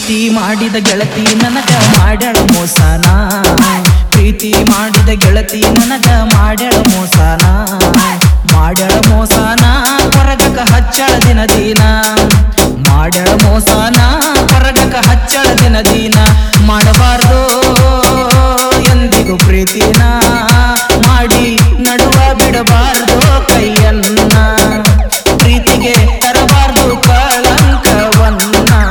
ಪ್ರೀತಿ ಮಾಡಿದ ಗೆಳತಿ ನನಗ ಮಾಡ್ಯಾಳ ಮೋಸನ ಪ್ರೀತಿ ಮಾಡಿದ ಗೆಳತಿ ನನಗ ಮಾಡ್ಯಾಳ ಮೋಸನ ಮಾಡ್ಯಾಳ ಮೋಸನ ಹೊರಗಕ ಹಚ್ಚಳ ದಿನ ದಿನ ಮಾಡ್ಯಾಳ ಮೋಸನ ಹೊರಗಕ ಹಚ್ಚಳ ದಿನ ದಿನ ಮಾಡಬಾರ್ದು ಎಂದಿಗೂ ಪ್ರೀತಿನ ಮಾಡಿ ನಡುವ ಬಿಡಬಾರ್ದು ಕೈಯನ್ನ ಪ್ರೀತಿಗೆ ತರಬಾರ್ದು ಕಳಂಕವನ್ನ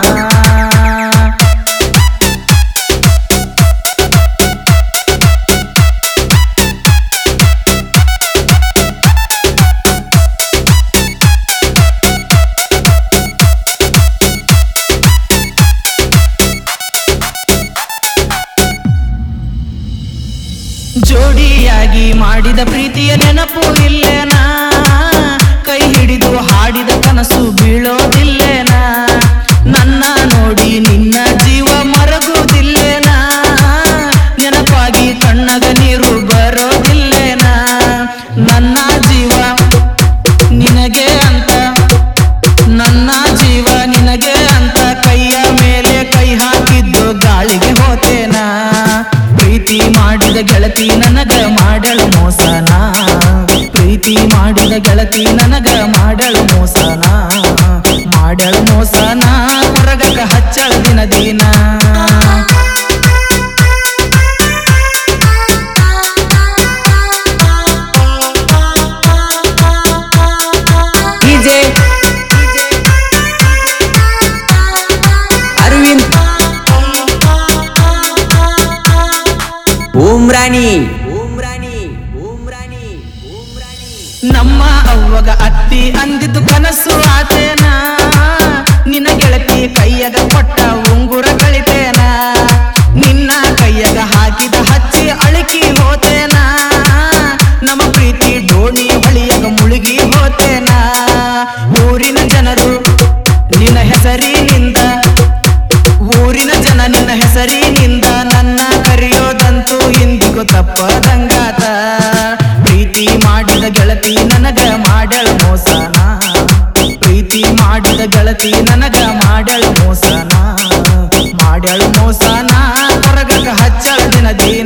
ಜೋಡಿಯಾಗಿ ಮಾಡಿದ ಪ್ರೀತಿಯ ನೆನಪು ಇಲ್ಲೇನಾ ಕೈ ಹಿಡಿದು ಹಾಡಿದ ಕನಸು ಬೀಳೋದಿಲ್ಲೇನಾ ನನ್ನ ನೋಡಿ ನಿನ್ನ ಜೀವ ಮರಗುವುದಿಲ್ಲೇನಾ ನೆನಪಾಗಿ ಕಣ್ಣಗ ನೀರು ಬರೋದಿಲ್ಲೇನಾ ನನ್ನ ಜೀವ ನಿನಗೆ ಅಂತ ನನ್ನ ಜೀವ ನಿನಗೆ ಅಂತ ಕೈಯ ಮೇಲೆ ಕೈ ಹಾಕಿದ್ದು ಗಾಳಿಗೆ ಹೋತೇನಾ ಪ್ರೀತಿ ಮಾಡಿದ ಗೆಳತಿ ನನಗ ಮಾಡಲು ಮೋಸನ ಪ್ರೀತಿ ಮಾಡಿದ ಗೆಳತಿ ನನಗ ಮಾಡಲು ಮೋಸನ ಮಾಡಲು ಮೋಸನ ಹೊರಗಕ ಹಚ್ಚಳ ದಿನ ದಿನ ಡಿಜೆ ಅರವಿಂದ್ ಓಂ ರಾಣಿ ಓಂ ರಾಣಿ ಓಂ ರಾಣಿ ಓಂ ರಾಣಿ ನಮ್ಮ ಅವ್ವಗ ಅತ್ತಿ ಅಂದಿದ್ದು ಕನಸು ಆತೇನ ನಿನ್ನ ಗೆಳತಿ ಕೈಯಗ ಕೊಟ್ಟ ಉಂಗುರ ಕಳಿತೇನ ನಿನ್ನ ಕೈಯಗ ಹಾಕಿದ ಹಚ್ಚಿ ಅಳಕಿ ಹೋತೇನ ನಮ್ಮ ಪ್ರೀತಿ ಡೋಣಿ ಹೊಳಿಯಗ ಮುಳುಗಿ ಹೋತೇನ ಊರಿನ ಜನರು ನಿನ್ನ ಹೆಸರಿನಿಂದ ಊರಿನ ಜನ ನಿನ್ನ ಹೆಸರಿನಿಂದ ನನ್ನ ಕರೆಯೋದಂತೂ ಇಂದಿಗೂ ತಪ್ಪದಂಗಾತ ಪ್ರೀತಿ ಮಾಡಿದ ಗೆಳತಿ ನನಗ ಮಾಡಳ ಮೋಸನ ಪ್ರೀತಿ ಮಾಡಿದ ಗೆಳತಿ ನನಗ ಮಾಡಳ ಮೋಸನ ಮಾಡಳ ಮೋಸನ ಹೊರಗಕ ಹಚ್ಚಳ ದಿನ ದಿನ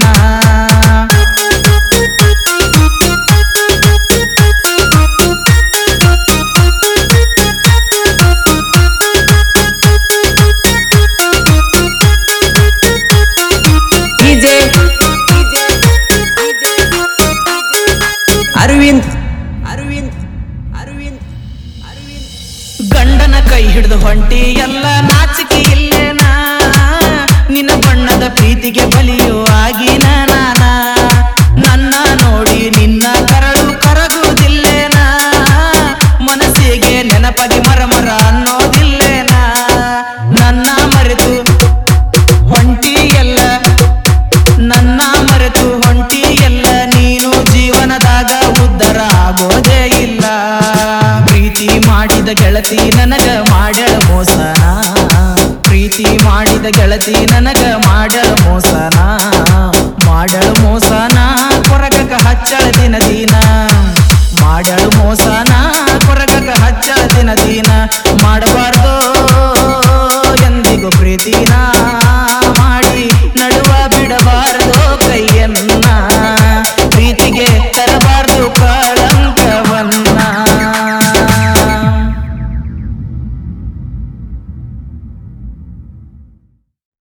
ಡಿಜೆ ಅರವಿಂದ್ ಅರವಿಂದ್ ಅರವಿಂದ್ ಅರವಿಂದ್ ಗಂಡನ ಕೈ ಹಿಡಿದು ಹೊಂಟಿ ಎಲ್ಲ ನಾಚಿಕೆ ಇಲ್ಲೇನಾ ನಿನ್ನ ಬಣ್ಣದ ಪ್ರೀತಿಗೆ ಬಲಿಯೋ ಆಗಿನ ನಾನ ನನ್ನ ನೋಡಿ ನಿನ್ನ ಕರಳು ಕರಗುವುದಿಲ್ಲೇನಾ ಮನಸ್ಸಿಗೆ ನೆನಪಗೆ ಮರ ಮರ ಅನ್ನೋದಿಲ್ಲೇನಾ ನನ್ನ ಮರೆತು ಹೊಂಟಿ ಎಲ್ಲ ನನ್ನ ಮರೆತು ಹೊಂಟಿ ಎಲ್ಲ ನೀನು ಜೀವನದಾಗ ಉದ್ಧಾರ ಆಗೋದೇ ಇಲ್ಲ ಪ್ರೀತಿ ಮಾಡಿದ ಗೆಳತಿ ನನಗ ಮಾಡಳ ಮೋಸನ ಪ್ರೀತಿ ಮಾಡಿದ ಗೆಳತಿ ನನಗ ಮಾಡಳ ಮೋಸನ ಮಾಡಳ ಮೋಸನ ಕೊರಗಕ ಹಚ್ಚಳ ದಿನ ದಿನ